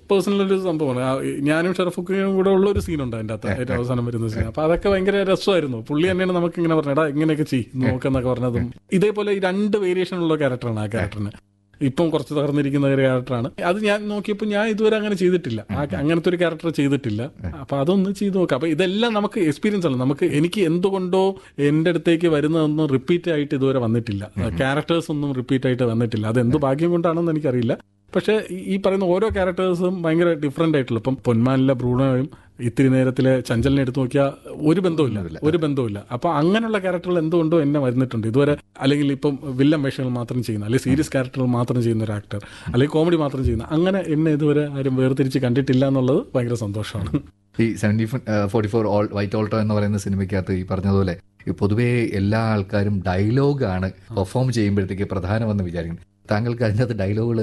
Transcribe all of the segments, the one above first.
Personal ഒരു സംഭവമാണ് ആ, ഞാനും ഷെറഫുക്കും കൂടെ ഉള്ള ഒരു സീനുണ്ട് അതിൻ്റെ അകത്ത് ഏറ്റവും അവസാനം വരുന്ന സീൻ അപ്പൊ അതൊക്കെ ഭയങ്കര രസമായിരുന്നു പുള്ളി തന്നെയാണ് നമുക്ക് ഇങ്ങനെ പറഞ്ഞത് എടാ ഇങ്ങനെയൊക്കെ ചെയ്യും നോക്കെന്നൊക്കെ പറഞ്ഞതും ഇതേപോലെ ഈ രണ്ട് വേരിയേഷൻ ഉള്ള ക്യാരക്ടറാണ് ആ ക്യാരക്ടറിന് ഇപ്പം കുറച്ച് തകർന്നിരിക്കുന്ന ഒരു ക്യാരക്ടറാണ് അത് ഞാൻ നോക്കിയപ്പോൾ ഞാൻ ഇതുവരെ അങ്ങനെ ചെയ്തിട്ടില്ല ആ അങ്ങനത്തെ ഒരു ക്യാരക്ടർ ചെയ്തിട്ടില്ല അപ്പൊ അതൊന്ന് ചെയ്ത് നോക്കാം അപ്പൊ ഇതെല്ലാം നമുക്ക് എക്സ്പീരിയൻസ് ആണ് നമുക്ക് എനിക്ക് എന്തുകൊണ്ടോ എൻ്റെ അടുത്തേക്ക് വരുന്നതൊന്നും റിപ്പീറ്റ് ആയിട്ട് ഇതുവരെ വന്നിട്ടില്ല ക്യാരക്ടേഴ്സ് ഒന്നും റിപ്പീറ്റ് ആയിട്ട് വന്നിട്ടില്ല അത് എന്ത് ഭാഗ്യം കൊണ്ടാണെന്ന് എനിക്കറിയില്ല പക്ഷേ ഈ- ഈ പറയുന്ന ഓരോ ക്യാരക്ടേഴ്സും ഭയങ്കര ഡിഫറെന്റ് ആയിട്ടുള്ള ഇപ്പം പൊന്മാനിലെ ബ്രൂണോയും ഇത്തിരി നേരത്തിലെ ചഞ്ചലിനെ എടുത്തു നോക്കിയാൽ ഒരു ബന്ധവുമില്ല ഒരു ബന്ധവുമില്ല അപ്പൊ അങ്ങനെയുള്ള ക്യാരക്ടറുകൾ എന്തുകൊണ്ടോ എന്നെ വരുന്നിട്ടുണ്ട് ഇതുവരെ അല്ലെങ്കിൽ ഇപ്പം വില്ലൻ വേഷങ്ങൾ മാത്രം ചെയ്യുന്ന അല്ലെങ്കിൽ സീരിയസ് ക്യാരക്ടറുകൾ മാത്രം ചെയ്യുന്ന ഒരു ആക്ടർ അല്ലെങ്കിൽ കോമഡി മാത്രം ചെയ്യുന്ന അങ്ങനെ എന്നെ ഇതുവരെ ആരും വേർതിരിച്ച് കണ്ടിട്ടില്ല എന്നുള്ളത് ഭയങ്കര സന്തോഷമാണ് ഈ seventy forty four all white Alto എന്ന് പറയുന്ന സിനിമയ്ക്കകത്ത് ഈ പറഞ്ഞതുപോലെ ഈ പൊതുവേ എല്ലാ ആൾക്കാരും ഡയലോഗാണ് പെർഫോം ചെയ്യുമ്പോഴത്തേക്ക് പ്രധാനമെന്ന് വിചാരിക്കും താങ്കൾക്ക് അതിനകത്ത് ഡയലോഗുകൾ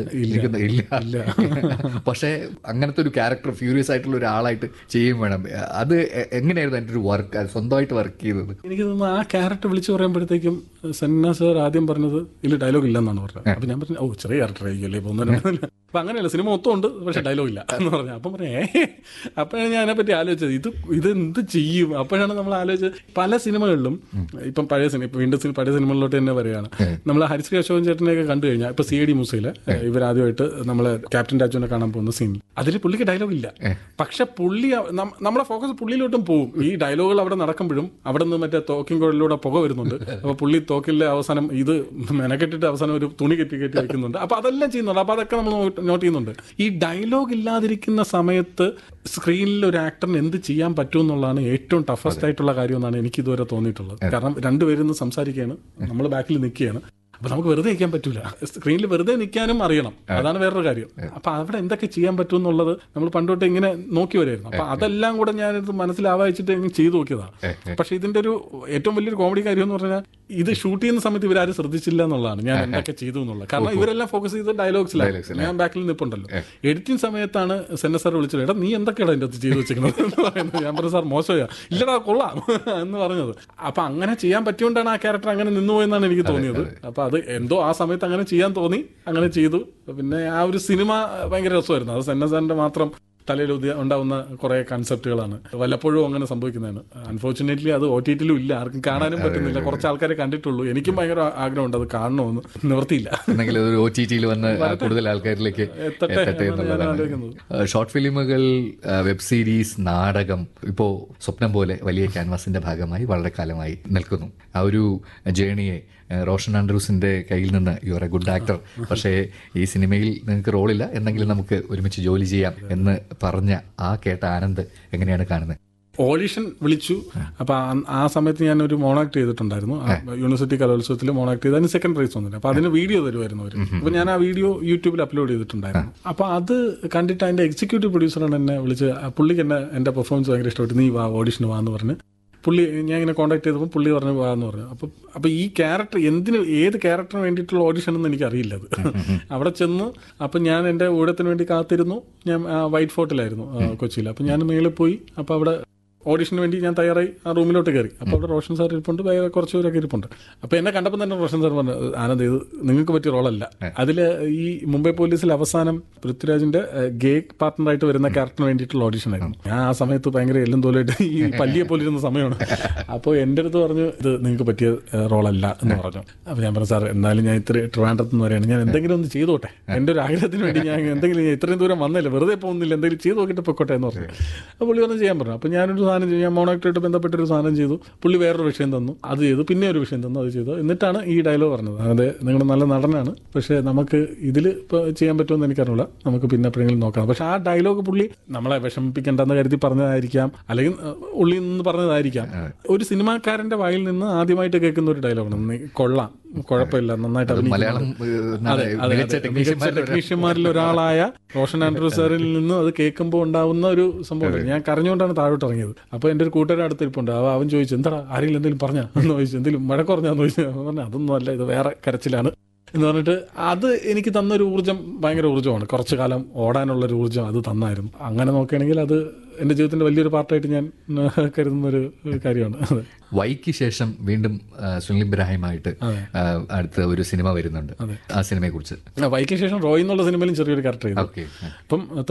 ഇല്ല പക്ഷേ അങ്ങനത്തെ ഒരു ക്യാരക്ടർ ഫ്യൂരിയസ് ആയിട്ടുള്ള ഒരാളായിട്ട് ചെയ്യും വേണം അത് എ- എങ്ങനെയായിരുന്നു എൻ്റെ ഒരു വർക്ക് സ്വന്തമായിട്ട് വർക്ക് ചെയ്തത് എനിക്ക് തോന്നുന്നു ആ ക്യാരക്ടർ വിളിച്ചു പറയുമ്പോഴത്തേക്കും സന്ന സർ ആദ്യം പറഞ്ഞത് ഇതിൽ ഡയലോഗ് ഇല്ലെന്നാണ് പറഞ്ഞത് അപ്പൊ ഞാൻ പറഞ്ഞു ഓ ചെറിയ ക്യാരക്ടർ ആയിരിക്കുമല്ലേ പോകുന്നതിന് അപ്പൊ അങ്ങനെയല്ല സിനിമ മൊത്തം ഉണ്ട് പക്ഷെ ഡയലോഗ് ഇല്ല എന്ന് പറഞ്ഞു അപ്പം പറഞ്ഞു ഏ അപ്പോഴാണ് ഞാൻ അതിനെപ്പറ്റി ആലോചിച്ചത് ഇത് ഇത് എന്ത് ചെയ്യും അപ്പോഴാണ് നമ്മൾ ആലോചിച്ചത് പല സിനിമകളിലും ഇപ്പം പഴയ സിനിമ ഇപ്പം വീണ്ടും സിനി- പഴയ സിനിമകളിലോട്ട് തന്നെ വരികയാണ് നമ്മൾ ഹരിശ്രീ അശോകൻ ചേട്ടനെയൊക്കെ കണ്ടു കഴിഞ്ഞാൽ ഇപ്പൊ സി ഡി മൂസയില് ഇവരാദ്യമായിട്ട് നമ്മളെ ക്യാപ്റ്റൻ രാജുവിനെ കാണാൻ പോകുന്ന സീൻ അതിൽ പുള്ളിക്ക് ഡയലോഗ് ഇല്ല പക്ഷെ പുള്ളി അ- നം- നമ്മുടെ ഫോക്കസ് പുള്ളിയിലോട്ടും പോകും ഈ ഡയലോഗുകൾ അവിടെ നടക്കുമ്പോഴും അവിടെ നിന്ന് മറ്റേ തോക്കിൻ കുഴലിലൂടെ പുക വരുന്നുണ്ട് അപ്പൊ പുള്ളി തോക്കിലെ അവസാനം ഇത് മെനക്കെട്ടിട്ട് അവസാനം ഒരു തുണി കെട്ടി കെട്ടി വെക്കുന്നുണ്ട് അപ്പൊ അതെല്ലാം ചെയ്യുന്നുണ്ട് അപ്പൊ അതൊക്കെ നമ്മൾ നോട്ട് ചെയ്യുന്നുണ്ട് ഈ ഡയലോഗ് ഇല്ലാതിരിക്കുന്ന സമയത്ത് സ്ക്രീനിൽ ഒരു ആക്ടറിന് എന്ത് ചെയ്യാൻ പറ്റും എന്നുള്ളതാണ് ഏറ്റവും ടഫസ്റ്റ് ആയിട്ടുള്ള കാര്യം എന്നാണ് എനിക്ക് ഇതുവരെ തോന്നിയിട്ടുള്ളത് കാരണം രണ്ടുപേരും നിന്ന് സംസാരിക്കുകയാണ് നമ്മൾ ബാക്കിൽ നിൽക്കുകയാണ് അപ്പൊ നമുക്ക് വെറുതെ നിൽക്കാൻ പറ്റൂല സ്ക്രീനിൽ വെറുതെ നിൽക്കാനും അറിയണം അതാണ് വേറൊരു കാര്യം അപ്പൊ അവിടെ എന്തൊക്കെ ചെയ്യാൻ പറ്റും എന്നുള്ളത് നമ്മൾ പണ്ടോട്ട് ഇങ്ങനെ നോക്കി വരുമായിരുന്നു അപ്പൊ അതെല്ലാം കൂടെ ഞാനിത് മനസ്സിലാവാച്ചിട്ട് ഇങ്ങനെ ചെയ്തു നോക്കിയതാണ് പക്ഷെ ഇതിന്റെ ഒരു ഏറ്റവും വലിയൊരു കോമഡി കാര്യം എന്ന് പറഞ്ഞാൽ ഇത് ഷൂട്ട് ചെയ്യുന്ന സമയത്ത് ഇവരാരും ശ്രദ്ധിച്ചില്ല എന്നുള്ളതാണ് ഞാൻ എന്തൊക്കെ ചെയ്തു എന്നുള്ളത് കാരണം ഇവരെല്ലാം ഫോക്കസ് ചെയ്ത് ഡയലോഗ്സിലാണ് ഞാൻ ബാക്കിൽ നിൽപ്പുണ്ടല്ലോ എഡിറ്റിംഗ് സമയത്താണ് സെന്ന സാർ വിളിച്ചത് എടാ നീ എന്തൊക്കെയാണ് അതിന്റെ അകത്ത് ചെയ്തു വെച്ചിരിക്കുന്നത് എന്ന് പറയുന്നത് ഞാൻ പറഞ്ഞു സാർ മോശമാ ഇല്ലടാ കൊള്ളാം എന്ന് പറഞ്ഞത് അപ്പൊ അങ്ങനെ ചെയ്യാൻ പറ്റിയോണ്ടാണ് ആ ക്യാരക്ടർ അങ്ങനെ നിന്നുപോയെന്നാണ് എനിക്ക് തോന്നിയത് അപ്പൊ അത് എന്തോ ആ സമയത്ത് അങ്ങനെ ചെയ്യാൻ തോന്നി അങ്ങനെ ചെയ്തു പിന്നെ ആ ഒരു സിനിമ ഭയങ്കര രസമായിരുന്നു അത് സെന്ന സാറിന്റെ മാത്രം തലയിൽ ഉദയ- ഉണ്ടാവുന്ന കുറെ കൺസെപ്റ്റുകളാണ് വല്ലപ്പോഴും അങ്ങനെ സംഭവിക്കുന്നതാണ് അൺഫോർച്ചുനേറ്റ്ലി അത് ഒ ടി ടിയിലും ഇല്ല ആർക്കും കാണാനും പറ്റുന്നില്ല കുറച്ച് ആൾക്കാരെ കണ്ടിട്ടുള്ളൂ എനിക്കും ഭയങ്കര ആഗ്രഹമുണ്ട് അത് കാണണമെന്ന് നിവർത്തിയില്ല എന്തെങ്കിലും ഒരു ഒ ടി ടിയിൽ വന്ന് കൂടുതൽ ആൾക്കാരിലേക്ക് എത്തട്ടെ എത്തട്ടെ എന്നാണ് ഞാൻ എന്നുള്ളതാണ് ആലോചിക്കുന്നത്. ഷോർട്ട് ഫിലിമുകൾ വെബ് സീരീസ് നാടകം ഇപ്പോൾ സ്വപ്നം പോലെ വലിയ ക്യാൻവാസിന്റെ ഭാഗമായി വളരെ കാലമായി നിൽക്കുന്നു ആ ഒരു ജേണിയെ ഏഹ്, റോഷൻ ആൻഡ്രൂസിന്റെ കയ്യിൽ നിന്ന് you are a good actor പക്ഷേ ഈ സിനിമയിൽ നിങ്ങൾക്ക് റോളില്ല എന്തെങ്കിലും നമുക്ക് ഒരുമിച്ച് ജോലി ചെയ്യാം എന്ന് പറഞ്ഞ ആ കേട്ട ആനന്ദ് എങ്ങനെയാണ് കാണുന്നത് ഓഡിഷൻ വിളിച്ചു അപ്പൊ ആ- ആ സമയത്ത് ഞാൻ ഒരു മോണാക്ട് ചെയ്തിട്ടുണ്ടായിരുന്നു ആ യൂണിവേഴ്സിറ്റി കലോത്സവത്തിൽ മോണാക്ട് ചെയ്ത് അതിന് സെക്കൻഡ് പ്രൈസ് വന്നില്ല അപ്പൊ അതിന് വീഡിയോ തരുമായിരുന്നു അവർ അപ്പൊ ഞാൻ ആ വീഡിയോ യൂട്യൂബിൽ അപ്ലോഡ് ചെയ്തിട്ടുണ്ടായിരുന്നു അപ്പൊ അത് കണ്ടിട്ട് അതിന്റെ എക്സിക്യൂട്ടീവ് പ്രൊഡ്യൂസറാണ് എന്നെ വിളിച്ച് ആ പുള്ളിക്ക് എന്നെ എന്റെ പെർഫോമൻസ് ഭയങ്കര ഇഷ്ടപ്പെട്ടു നീ വാ ഓഡിഷന് വാ എന്ന് പറഞ്ഞ് പുള്ളി ഞാൻ ഇങ്ങനെ കോൺടാക്ട് ചെയ്തപ്പോൾ പുള്ളി പറഞ്ഞു വാ എന്ന് പറഞ്ഞു അപ്പൊ അപ്പൊ ഈ ക്യാരക്ടർ എന്തിന് ഏത് ക്യാരക്ടറിന് വേണ്ടിയിട്ടുള്ള ഓഡിഷൻ എന്ന് എനിക്ക് അറിയില്ല അത് അവിടെ ചെന്ന് അപ്പൊ ഞാൻ എന്റെ ഊഴത്തിന് വേണ്ടി കാത്തിരുന്നു ഞാൻ ആ, വൈറ്റ് ഫോർട്ടിലായിരുന്നു ആ, കൊച്ചിയിൽ അപ്പൊ ഞാൻ മേളിൽ പോയി അപ്പൊ അവിടെ ഓഡിഷന് വേണ്ടി ഞാൻ തയ്യാറായി ആ റൂമിലോട്ട് കയറി അപ്പോൾ അവിടെ റോഷൻ സാർ ഇരിപ്പുണ്ട് വേറെ കുറച്ച് പേരൊക്കെ ഇരിപ്പുണ്ട് അപ്പോൾ എന്നെ കണ്ടപ്പോൾ തന്നെ റോഷൻ സാർ പറഞ്ഞു ആനന്ദ് ഇത് നിങ്ങൾക്ക് പറ്റിയ റോളല്ല അതിൽ ഈ മുംബൈ പോലീസിൽ അവസാനം പൃഥ്വിരാജിന്റെ ഗേ പാർട്ട്ണറായിട്ട് വരുന്ന ക്യാരക്ടറിന് വേണ്ടിയിട്ടുള്ള ഓഡിഷൻ ആയിരുന്നു ഞാൻ ആ സമയത്ത് ഭയങ്കര എല്ലും തോലായിട്ട് ഈ പല്ലിയെ പോലെ ഇരുന്ന സമയമാണ് അപ്പോൾ എൻ്റെ അടുത്ത് പറഞ്ഞു ഇത് നിങ്ങൾക്ക് പറ്റിയ റോളല്ല എന്ന് പറഞ്ഞു അപ്പോൾ ഞാൻ പറഞ്ഞു സാർ എന്നാലും ഞാൻ ഇത്ര ട്രിവാൻഡ്രത്ത് നിന്ന് പറയാണ് ഞാൻ എന്തെങ്കിലും ഒന്ന് ചെയ്തോട്ടെ എൻ്റെ ഒരു ആഗ്രഹത്തിന് വേണ്ടി ഞാൻ എന്തെങ്കിലും ഞാൻ ഇത്രയും ദൂരം വന്നില്ല വെറുതെ പോകുന്നില്ല എന്തെങ്കിലും ചെയ്ത് നോക്കിയിട്ട് പൊക്കോട്ടെ എന്ന് പറഞ്ഞു അപ്പോൾ പുള്ളി പറഞ്ഞു ചെയ്യാൻ പറഞ്ഞു അപ്പോൾ ഞാനൊരു സാധനം ചെയ്തു ഞാൻ മോണോക്ടായിട്ട് ബന്ധപ്പെട്ടൊരു സാധനം ചെയ്തു പുള്ളി വേറൊരു വിഷയം തന്നു അത് ചെയ്തു പിന്നെ ഒരു വിഷയം തന്നു അത് ചെയ്തു എന്നിട്ടാണ് ഈ ഡയലോഗ് പറഞ്ഞത് അതെ നിങ്ങൾ നല്ല നടനാണ് പക്ഷേ നമുക്ക് ഇതിൽ ഇപ്പോൾ ചെയ്യാൻ പറ്റുമെന്ന് എനിക്കറിയില്ല നമുക്ക് പിന്നെ എപ്പോഴെങ്കിലും നോക്കാം പക്ഷേ ആ ഡയലോഗ് പുള്ളി നമ്മളെ വിഷമിപ്പിക്കേണ്ടെന്ന് കരുതി പറഞ്ഞതായിരിക്കാം അല്ലെങ്കിൽ അഹ്, ഉള്ളിൽ നിന്ന് പറഞ്ഞതായിരിക്കാം ഒരു സിനിമാക്കാരന്റെ വായിൽ നിന്ന് ആദ്യമായിട്ട് കേൾക്കുന്ന ഒരു ഡയലോഗാണ് നീ കൊള്ളാം കുഴപ്പമില്ല നന്നായിട്ട് അഭിനയിക്കുന്നു. മലയാളം ഏഹ്, എന്താണ് അതെ, അതെ, മികച്ച അതെ. മികച്ച ടെക്നീഷ്യന്മാരുടെ ഒരു- ടെക്നീഷ്യന്മാരിൽ ഒരാളായ റോഷൻ ആൻഡ്രൂ സാറിൽ നിന്ന് അത് കേൾക്കുമ്പോൾ ഉണ്ടാവുന്ന ഒരു സംഭവം ഞാൻ കരഞ്ഞുകൊണ്ടാണ് താഴോട്ട് ഇറങ്ങിയത് അപ്പോൾ എൻ്റെ ഒരു കൂട്ടുകാരൻ അടുത്തിരിപ്പുണ്ട് അവ അവൻ ചോദിച്ചു എന്താ ആരെങ്കിലും എന്തെങ്കിലും പറഞ്ഞാ എന്ന് ചോദിച്ചു എന്തെങ്കിലും മഴ കുറഞ്ഞാന്ന് ചോദിച്ചു അവൻ പറഞ്ഞു അതൊന്നും അല്ല ഇത് വേറെ കരച്ചിലാണ് എന്ന് പറഞ്ഞിട്ട് അത് എനിക്ക് തന്നൊരു ഊർജ്ജം ഭയങ്കര ഊർജ്ജമാണ് കുറച്ചു കാലം ഓടാനുള്ള ഒരു ഊർജ്ജം അത് തന്നായിരുന്നു അങ്ങനെ നോക്കുകയാണെങ്കിൽ അത് എൻ്റെ ജീവിതത്തിന്റെ വലിയൊരു പാർട്ടായിട്ട് ഞാൻ ഏഹ്, കരുതുന്ന ഒരു കാര്യമാണ് അത് വൈക്ക് ശേഷം വീണ്ടും ആ, സുനിൽ ഇബ്രാഹിമായിട്ട് ആ, അടുത്ത ഒരു സിനിമ വരുന്നുണ്ട് ആ സിനിമയെ കുറിച്ച് വൈക്ക് ശേഷം റോയ് എന്നുള്ള സിനിമയിലും ചെറിയൊരു ക്യാരക്ടർ ചെയ്തു ഓക്കെ അപ്പം